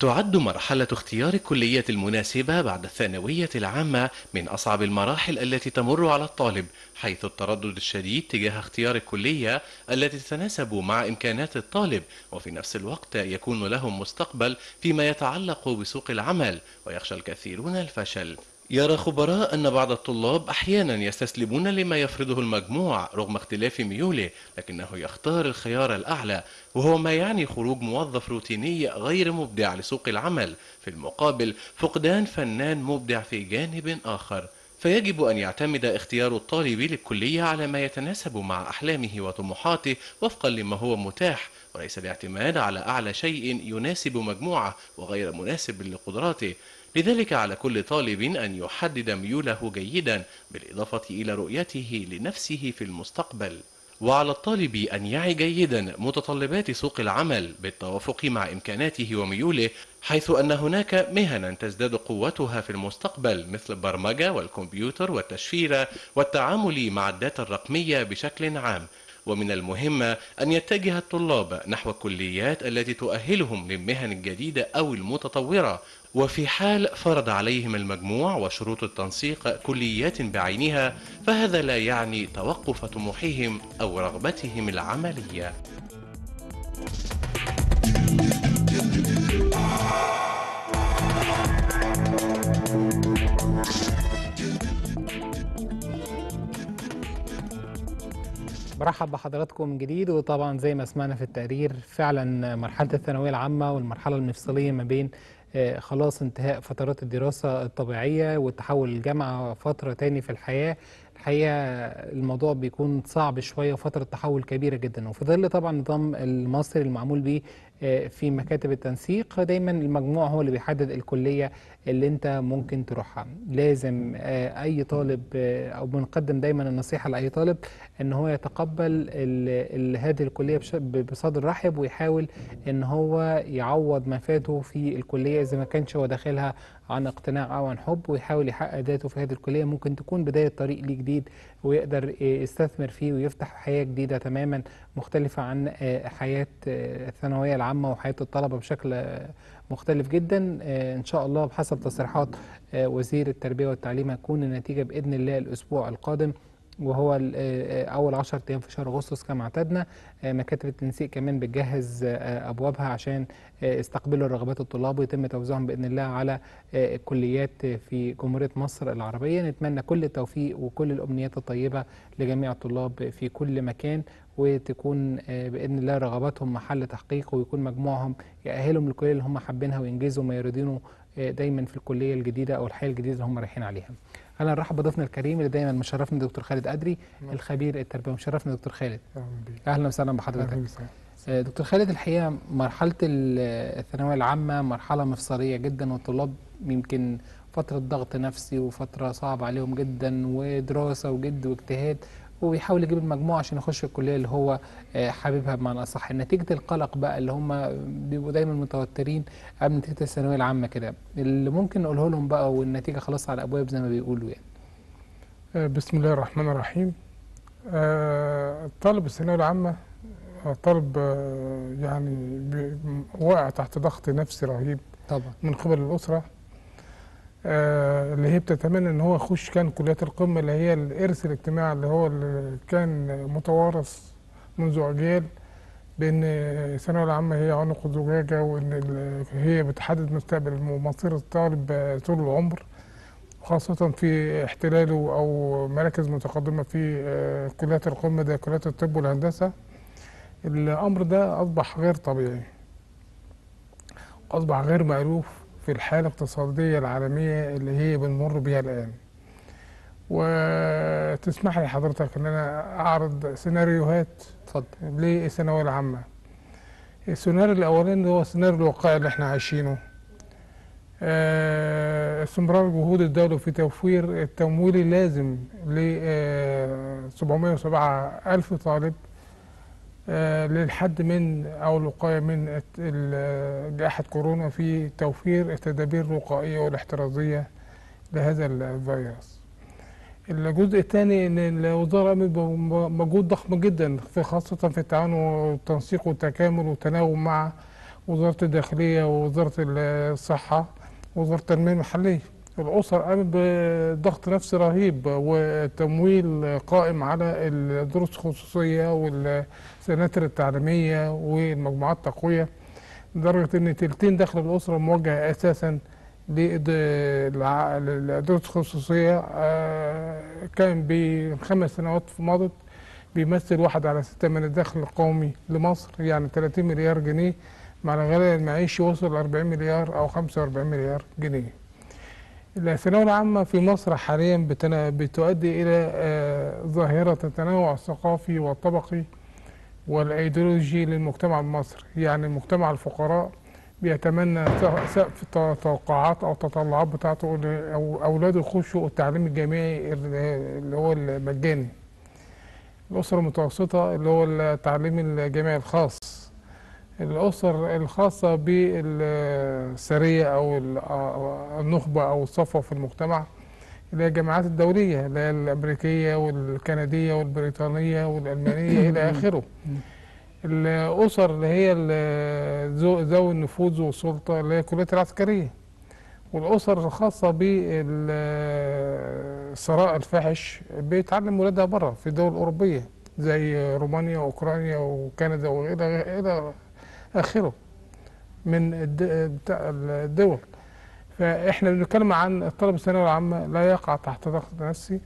تعد مرحلة اختيار الكلية المناسبة بعد الثانوية العامة من أصعب المراحل التي تمر على الطالب حيث التردد الشديد تجاه اختيار الكلية التي تتناسب مع إمكانات الطالب وفي نفس الوقت يكون لهم مستقبل فيما يتعلق بسوق العمل ويخشى الكثيرون الفشل يرى خبراء أن بعض الطلاب أحيانا يستسلمون لما يفرضه المجموع رغم اختلاف ميوله لكنه يختار الخيار الأعلى وهو ما يعني خروج موظف روتيني غير مبدع لسوق العمل في المقابل فقدان فنان مبدع في جانب آخر فيجب أن يعتمد اختيار الطالب للكلية على ما يتناسب مع أحلامه وطموحاته وفقا لما هو متاح وليس الاعتماد على أعلى شيء يناسب مجموعة وغير مناسب لقدراته لذلك على كل طالب أن يحدد ميوله جيدا بالإضافة إلى رؤيته لنفسه في المستقبل وعلى الطالب أن يعي جيدا متطلبات سوق العمل بالتوافق مع إمكاناته وميوله حيث أن هناك مهنا تزداد قوتها في المستقبل مثل البرمجة والكمبيوتر والتشفير والتعامل مع الداتا الرقمية بشكل عام ومن المهم أن يتجه الطلاب نحو الكليات التي تؤهلهم للمهن الجديدة أو المتطورة وفي حال فرض عليهم المجموع وشروط التنسيق كليات بعينها فهذا لا يعني توقف طموحهم أو رغبتهم العملية برحب بحضراتكم من جديد وطبعا زي ما سمعنا في التقرير فعلا مرحلة الثانوية العامة والمرحلة المفصلية ما بين آه، خلاص انتهاء فترات الدراسة الطبيعية والتحول للجامعة فترة تاني في الحياة الحقيقة الموضوع بيكون صعب شوية وفترة تحول كبيرة جدا وفي ظل طبعا النظام المصري المعمول به آه، في مكاتب التنسيق دايما المجموع هو اللي بيحدد الكلية اللي انت ممكن تروحها لازم آه، اي طالب آه، او بنقدم دايما النصيحة لاي طالب ان هو يتقبل ال- ال- هذه الكلية بش- ب- بصدر رحب ويحاول ان هو يعوض ما فاته في الكلية اذا ما كانش هو داخلها عن اقتناع او عن حب ويحاول يحقق ذاته في هذه الكلية ممكن تكون بداية طريق ليه جديد ويقدر يستثمر فيه ويفتح حياة جديدة تماما مختلفة عن آه، حياة آه، الثانوية العامة وحياة الطلبة بشكل آه، مختلف جدا آه، إن شاء الله بحسب تصريحات آه، وزير التربية والتعليم هتكون النتيجة بإذن الله الأسبوع القادم وهو ال- آه، أول 10 أيام في شهر أغسطس كما اعتدنا آه، مكاتب التنسيق كمان بتجهز آه، أبوابها عشان آه، استقبلوا رغبات الطلاب ويتم توزيعهم بإذن الله على آه، الكليات في جمهورية مصر العربية نتمنى كل التوفيق وكل الأمنيات الطيبة لجميع الطلاب في كل مكان وتكون آه، بإذن الله رغباتهم محل تحقيق ويكون مجموعهم يأهلهم للكلية اللي هم حابينها وينجزوا ما يريدونه آه، دايما في الكلية الجديدة أو الحياة الجديدة اللي هم رايحين عليها أهلا نرحب بضيفنا الكريم اللي دايما مشرفنا دكتور خالد أدري الخبير التربية مشرفنا دكتور خالد أهلا بيك. أهلا وسهلا بحضرتك أهلا وسهلا. آه، دكتور خالد الحقيقة مرحلة ال- الثانوية العامة مرحلة مفصلية جدا والطلاب يمكن فترة ضغط نفسي وفترة صعبة عليهم جدا ودراسة وجد واجتهاد وبيحاول يجيب المجموع عشان يخش الكلية اللي هو آه، حاببها بمعنى أصح نتيجة القلق بقى اللي هم بيبقوا دايما متوترين قبل نتيجة الثانوية العامة كده اللي ممكن نقوله لهم بقى والنتيجة خلاص على الأبواب زي ما بيقولوا يعني آه، بسم الله الرحمن الرحيم آه، الطالب الثانوية العامة آه، طالب آه، يعني بي- واقع تحت ضغط نفسي رهيب طبعا من قبل الأسرة آه، اللي هي بتتمنى ان هو يخش كان كليات القمة اللي هي الإرث الاجتماعي اللي هو اللي كان متوارث منذ أجيال بأن الثانوية العامة هي عنق زجاجة وإن ال- هي بتحدد مستقبل ومصير الطالب آه، طول العمر خاصة في احتلاله أو مراكز متقدمة في آه، كليات القمة زي كليات الطب والهندسة الأمر ده أصبح غير طبيعي أصبح غير مألوف في الحالة الاقتصادية العالمية اللي هي بنمر بيها الآن وتسمح لي حضرتك إن أنا أعرض سيناريوهات اتفضل للثانوية العامة السيناريو الأولاني هو السيناريو الواقعي اللي احنا عايشينه آه، استمرار جهود الدولة في توفير التمويل اللازم ل آه، 707 ألف طالب آه، للحد من أو الوقاية من الت- ال- جائحة كورونا في توفير التدابير الوقائية والاحترازية لهذا الفيروس الجزء الثاني ان الوزاره قامت بمجهود ضخم جدا في خاصه في التعاون والتنسيق والتكامل والتناغم مع وزارة الداخلية ووزارة الصحة ووزارة التنمية المحلية الأسر قامت بضغط نفسي رهيب وتمويل قائم على الدروس الخصوصية والسناتر التعليمية والمجموعات التقوية لدرجة إن تلتين دخل الأسرة موجه أساسا للدروس الخصوصية آه، كان بخمس سنوات مضت بيمثل واحد على ستة من الدخل القومي لمصر يعني 30 مليار جنيه مع الغلاء المعيشي وصل 40 مليار أو 45 مليار جنيه الثانوية العامة في مصر حاليا بتنا- بتؤدي إلى آه، ظاهرة التنوع الثقافي والطبقي والأيديولوجي للمجتمع المصري يعني مجتمع الفقراء بيتمنى س- سقف التوقعات أو التطلعات بتاعته إن أو أولاده يخشوا التعليم الجامعي اللي هو المجاني الأسرة المتوسطة اللي هو التعليم الجامعي الخاص الأسر الخاصة بالسرية أو ال- أو النخبة أو الصفوة في المجتمع اللي هي الجامعات الدولية اللي هي الأمريكية والكندية والبريطانية والألمانية إلى آخره الأسر اللي هي ال- ذو- ذوي النفوذ والسلطة اللي هي الكليات العسكرية والأسر الخاصة بالثراء الفاحش بيتعلم ولادها بره في دول أوروبية زي رومانيا وأوكرانيا وكندا وإلى إلى آخره من الد- بتاع الدول فإحنا بنتكلم عن الطلب الثانوية العامة لا يقع تحت ضغط نفسي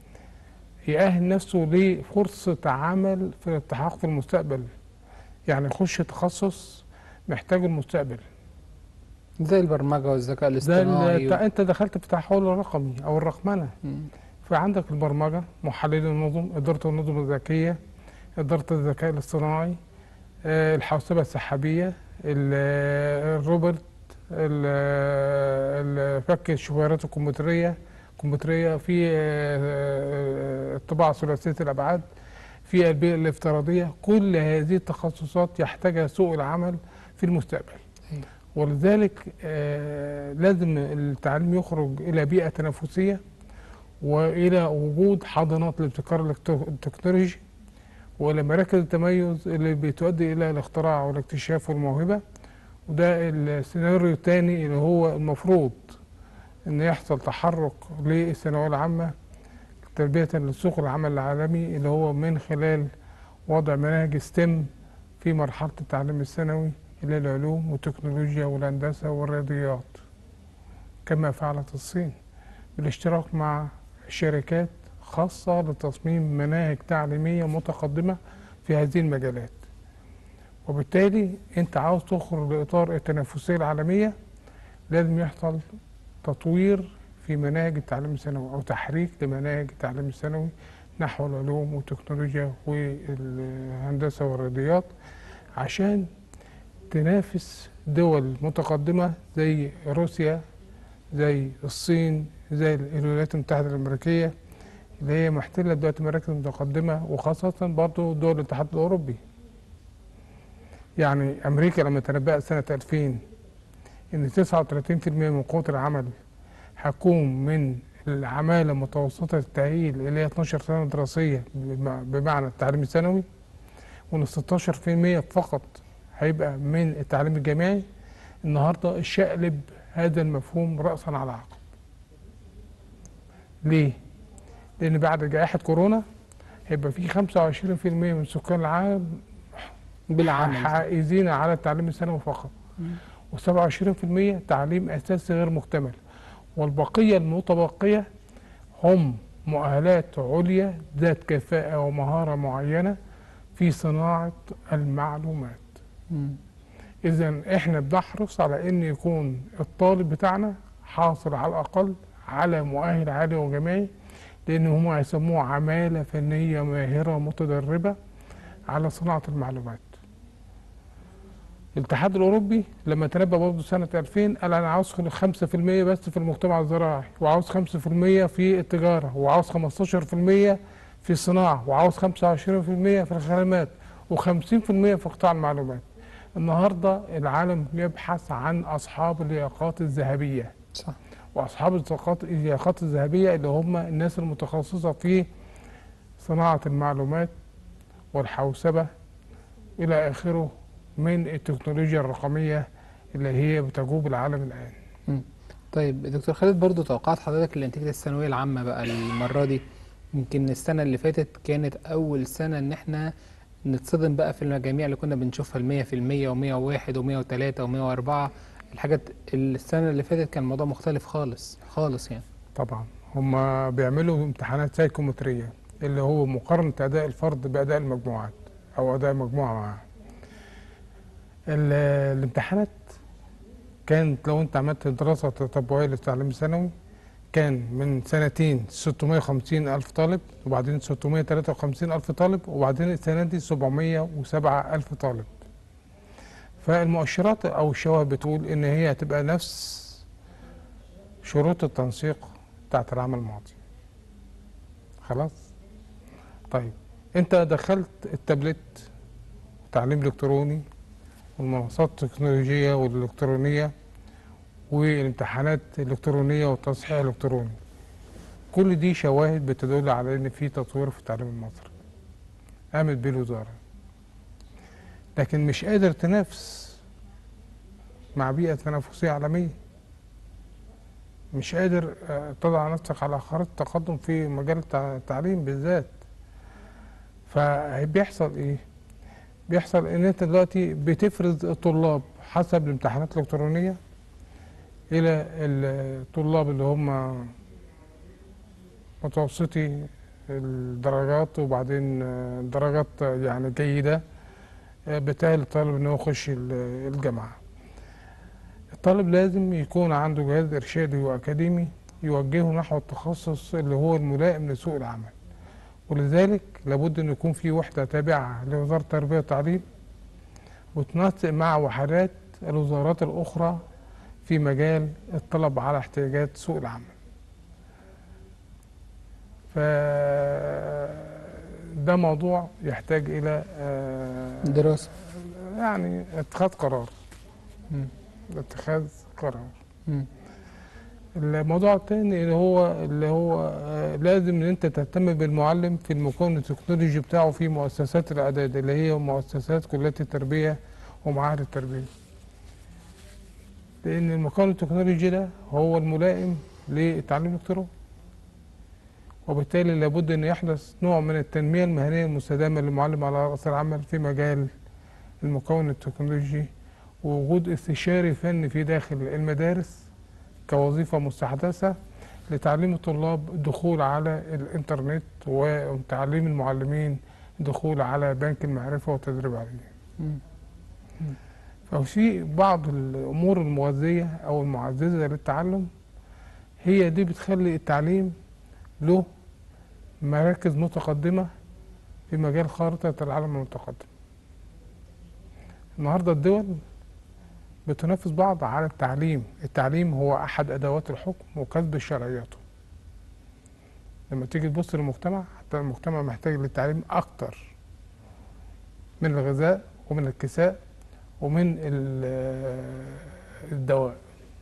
يأهل نفسه لفرصة عمل في الالتحاق في المستقبل يعني يخش تخصص محتاجه المستقبل زي البرمجة والذكاء ده الاصطناعي ال- انت دخلت في التحول الرقمي او الرقمنه مم. فعندك البرمجه محلل النظم اداره النظم الذكيه اداره الذكاء الاصطناعي آه، الحوسبه السحابيه ال- آه، الروبوت ال- ال- فك الشفيرات الكمبيوتريه الكمبيوتريه في آه، آه، الطباعه ثلاثيه الابعاد في البيئه الافتراضيه كل هذه التخصصات يحتاجها سوق العمل في المستقبل أيوة. ولذلك آه، لازم التعليم يخرج إلى بيئة تنافسية وإلى وجود حاضنات لابتكار الكتو- التكنولوجي وإلى مراكز التميز اللي بتؤدي إلى الاختراع والاكتشاف والموهبة وده السيناريو الثاني اللي هو المفروض إن يحصل تحرك للثانوية العامة تلبية لسوق العمل العالمي اللي هو من خلال وضع مناهج ستيم في مرحلة التعليم الثانوي إلى العلوم والتكنولوجيا والهندسة والرياضيات كما فعلت الصين بالاشتراك مع شركات خاصة لتصميم مناهج تعليمية متقدمة في هذه المجالات وبالتالي أنت عاوز تخرج لإطار التنافسية العالمية لازم يحصل تطوير في مناهج التعليم الثانوي أو تحريك لمناهج التعليم الثانوي نحو العلوم والتكنولوجيا والهندسة والرياضيات عشان تنافس دول متقدمة زي روسيا زي الصين زي الولايات المتحدة الأمريكية اللي هي محتلة دلوقتي مراكز متقدمة وخاصة برضو دول الاتحاد الأوروبي يعني أمريكا لما تنبأت سنة 2000 إن 39% من قوة العمل هتكون من العمالة متوسطة التأهيل اللي هي 12 سنة دراسية بم- بمعنى التعليم الثانوي وإن 16% فقط هيبقى من التعليم الجامعي النهارده الشقلب هذا المفهوم رأسا على عقب. ليه؟ لأن بعد جائحة كورونا هيبقى في 25% من سكان العالم بالعمل حائزين على التعليم الثانوي فقط و27% تعليم أساسي غير مكتمل والبقية المتبقية هم مؤهلات عليا ذات كفاءة ومهارة معينة في صناعة المعلومات مم. إذا إحنا بنحرص على إن يكون الطالب بتاعنا حاصل على الأقل على مؤهل عالي وجامعي لأن هم هيسموه عمالة فنية ماهرة متدربة على صناعة المعلومات. الاتحاد الأوروبي لما تنبأ برضه سنة 2000 قال أنا عاوز 5% بس في المجتمع الزراعي وعاوز 5% في التجارة وعاوز 15% في الصناعة وعاوز 25% في الخدمات و50% في قطاع المعلومات. النهارده العالم يبحث عن اصحاب الياقات الذهبيه صح واصحاب الياقات الياقات الذهبيه اللي هم الناس المتخصصه في صناعه المعلومات والحوسبه الى اخره من التكنولوجيا الرقمية اللي هي بتجوب العالم الآن طيب دكتور خالد برضو توقعات حضرتك لنتيجة الثانوية العامة بقى المرة دي يمكن السنة اللي فاتت كانت أول سنة إن إحنا نتصدم بقى في المجاميع اللي كنا بنشوفها المية في المية ومية وواحد ومية وتلاتة ومية وأربعة الحاجات السنة اللي فاتت كان الموضوع مختلف خالص خالص يعني طبعا هما بيعملوا امتحانات سايكومترية اللي هو مقارنة أداء الفرد بأداء المجموعات أو أداء مجموعة معاه ال- الامتحانات كانت لو أنت عملت دراسة تتبعية للتعليم الثانوي كان من سنتين 650 ألف طالب وبعدين 653 ألف طالب وبعدين السنة دي 707 ألف طالب فالمؤشرات أو الشواهد بتقول إن هي هتبقى نفس شروط التنسيق بتاعت العام الماضي خلاص طيب انت دخلت التابلت تعليم الكتروني والمنصات التكنولوجية والإلكترونية والامتحانات الإلكترونية والتصحيح الإلكتروني كل دي شواهد بتدل على إن في تطوير في التعليم المصري قامت بيه الوزارة لكن مش قادر تنافس مع بيئة تنافسية عالمية مش قادر آه، تضع نفسك على خريطة تقدم في مجال التع- التعليم بالذات فبيحصل ايه بيحصل ان انت دلوقتي بتفرز الطلاب حسب الامتحانات الالكترونيه الى الطلاب اللي هم متوسطي الدرجات وبعدين آه، درجات آه، يعني جيده آه، بتاهل الطالب انه يخش ال- الجامعه الطالب لازم يكون عنده جهاز إرشادي وأكاديمي يوجهه نحو التخصص اللي هو الملائم لسوق العمل ولذلك لابد أن يكون في وحدة تابعة لوزارة التربية والتعليم وتنسق مع وحدات الوزارات الأخرى في مجال الطلب على احتياجات سوق العمل ف ده موضوع يحتاج إلى آه، دراسة يعني اتخاذ قرار مم. اتخاذ قرار مم. الموضوع الثاني اللي هو اللي هو آه، لازم ان انت تهتم بالمعلم في المكون التكنولوجي بتاعه في مؤسسات الاعداد اللي هي مؤسسات كليات التربيه ومعاهد التربيه لان المكون التكنولوجي ده هو الملائم للتعليم الالكتروني وبالتالي لابد ان يحدث نوع من التنميه المهنيه المستدامه للمعلم على راس العمل في مجال المكون التكنولوجي ووجود استشاري فني في داخل المدارس كوظيفة مستحدثة لتعليم الطلاب الدخول على الإنترنت وتعليم المعلمين الدخول على بنك المعرفة والتدريب عليه مم. ففي بعض الأمور المغذية أو المعززة للتعلم هي دي بتخلي التعليم له مراكز متقدمة في مجال خارطة العالم المتقدم النهاردة الدول بتنافس بعض على التعليم التعليم هو أحد أدوات الحكم وكسب شرعيته لما تيجي تبص للمجتمع حتى المجتمع محتاج للتعليم أكتر من الغذاء ومن الكساء ومن ال- الدواء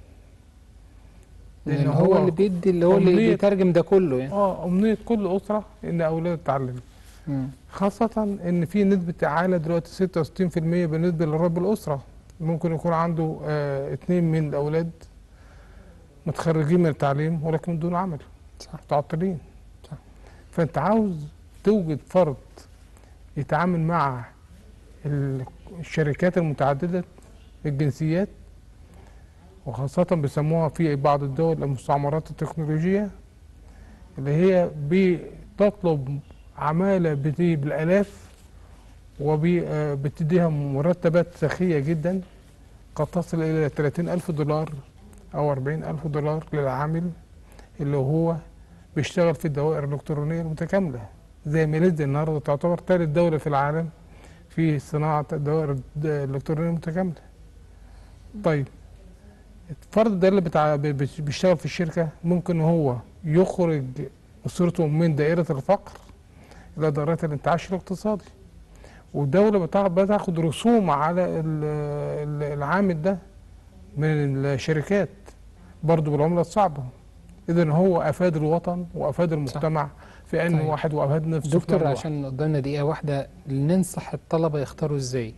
لأن هو اللي بيدي اللي هو اللي أمنية- بيترجم ده كله يعني اه أمنية كل أسرة إن أولادها تتعلم مم. خاصة إن في نسبة إعالة دلوقتي 66% بالنسبة لرب الأسرة ممكن يكون عنده آه اتنين من الأولاد متخرجين من التعليم ولكن دون عمل صح متعطلين صح. فأنت عاوز توجد فرد يتعامل مع ال- الشركات المتعددة الجنسيات وخاصة بيسموها في بعض الدول المستعمرات التكنولوجية اللي هي بتطلب عمالة بت- بالآلاف وبتديها مرتبات سخية جدا قد تصل إلى 30 ألف دولار أو 40 ألف دولار للعامل اللي هو بيشتغل في الدوائر الإلكترونية المتكاملة زي ماليزيا النهاردة تعتبر ثالث دولة في العالم في صناعة الدوائر الد- الإلكترونية المتكاملة طيب الفرد ده اللي بتاع بي- بي- بيشتغل في الشركة ممكن هو يخرج أسرته من دائرة الفقر إلى دائرة الانتعاش الاقتصادي والدولة بتاع- بتاخد رسوم على ال- ال- العامل ده من الشركات برضه بالعملة الصعبة إذا هو أفاد الوطن وأفاد المجتمع في أن طيب. واحد وأفاد نفسه في دكتور آن واحد. عشان قدامنا دقيقة واحدة ننصح الطلبة يختاروا ازاي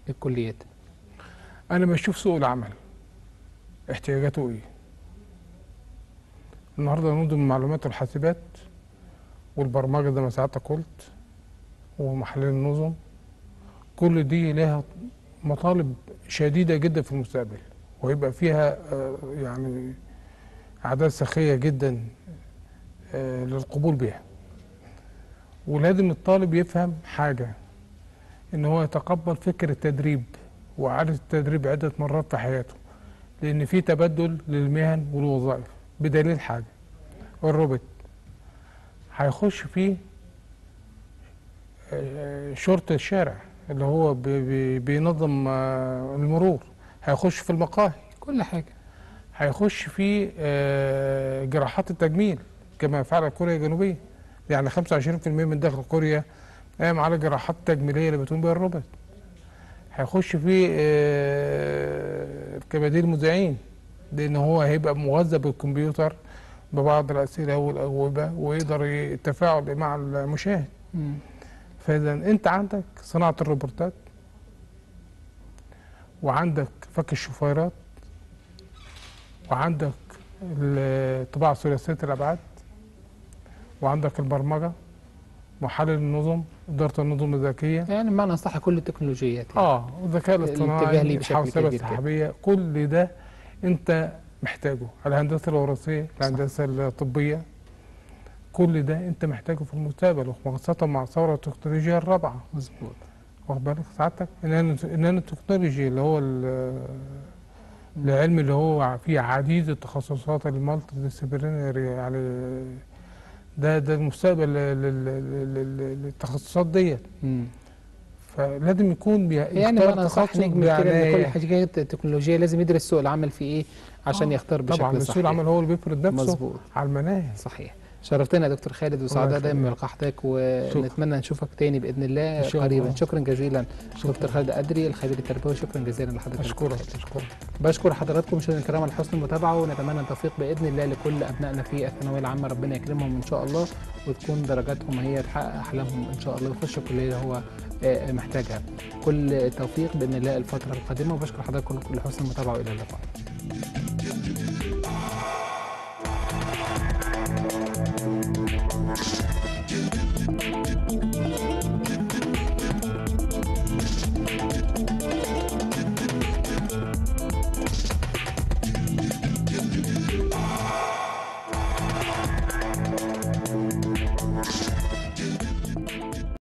الكليات انا بشوف سوق العمل احتياجاته ايه النهارده نظم المعلومات والحاسبات والبرمجه زي ما ساعتك قلت ومحلل النظم كل دي لها مطالب شديده جدا في المستقبل ويبقى فيها آه، يعني اعداد سخيه جدا آه، للقبول بها ولازم الطالب يفهم حاجه ان هو يتقبل فكر التدريب وإعادة التدريب عدة مرات في حياته لأن في تبدل للمهن والوظائف بدليل حاجة الروبوت هيخش فيه آه، شرطة الشارع اللي هو بي- بي- بينظم آه، المرور هيخش في المقاهي كل حاجه هيخش في آه، جراحات التجميل كما فعلت كوريا الجنوبية يعني 25% من داخل كوريا قام على جراحات تجميلية اللي بتقوم بها الروبوت هيخش في آه، كبديل مذيعين لأن هو هيبقى مغذى بالكمبيوتر ببعض الأسئلة والأجوبة ويقدر ي- التفاعل مع المشاهد مم. فإذا أنت عندك صناعة الروبوتات وعندك فك الشفيرات وعندك الطباعة ثلاثية الأبعاد وعندك البرمجة محلل النظم إدارة النظم الذكية يعني بمعنى صح كل التكنولوجيات يعني. اه والذكاء الاتجاه ليه الاصطناعي بشكل الحوسبة كبير كده. السحابية كل ده أنت محتاجه الهندسة الوراثية الهندسة الطبية كل ده أنت محتاجه في المستقبل وخاصة مع ثورة التكنولوجيا الرابعة مظبوط واخد بالك سعادتك النانو النانو تكنولوجي اللي هو ال- العلم اللي هو فيه عديد التخصصات المالتي ديسيبلينري يعني ده ده المستقبل لل- لل- لل- للتخصصات ديت مم. فلازم يكون بي- يعني يختار بمعنى صح تخصص نجمل كده ان كل بعناية. حاجات التكنولوجيه لازم يدرس سوق العمل في ايه عشان آه، يختار بشكل طبعا صحيح سوق العمل هو اللي بيفرض نفسه مظبوط على المناهج صحيح شرفتنا يا دكتور خالد وسعداء يخليك. دايما بلقاء حضرتك ونتمنى نشوفك تاني باذن الله إن شاء قريبا الله. شكرا جزيلا دكتور خالد ادري الخبير التربوي شكرا جزيلا لحضرتك يا دكتور اشكرك خالد. اشكرك بشكر حضراتكم مشاهدينا الكرام على حسن المتابعه ونتمنى التوفيق باذن الله لكل ابنائنا في الثانويه العامه ربنا يكرمهم ان شاء الله وتكون درجاتهم هي تحقق احلامهم ان شاء الله ويخشوا الكليه اللي هو آه، محتاجها كل التوفيق باذن الله الفتره القادمه وبشكر حضراتكم لحسن المتابعه والى اللقاء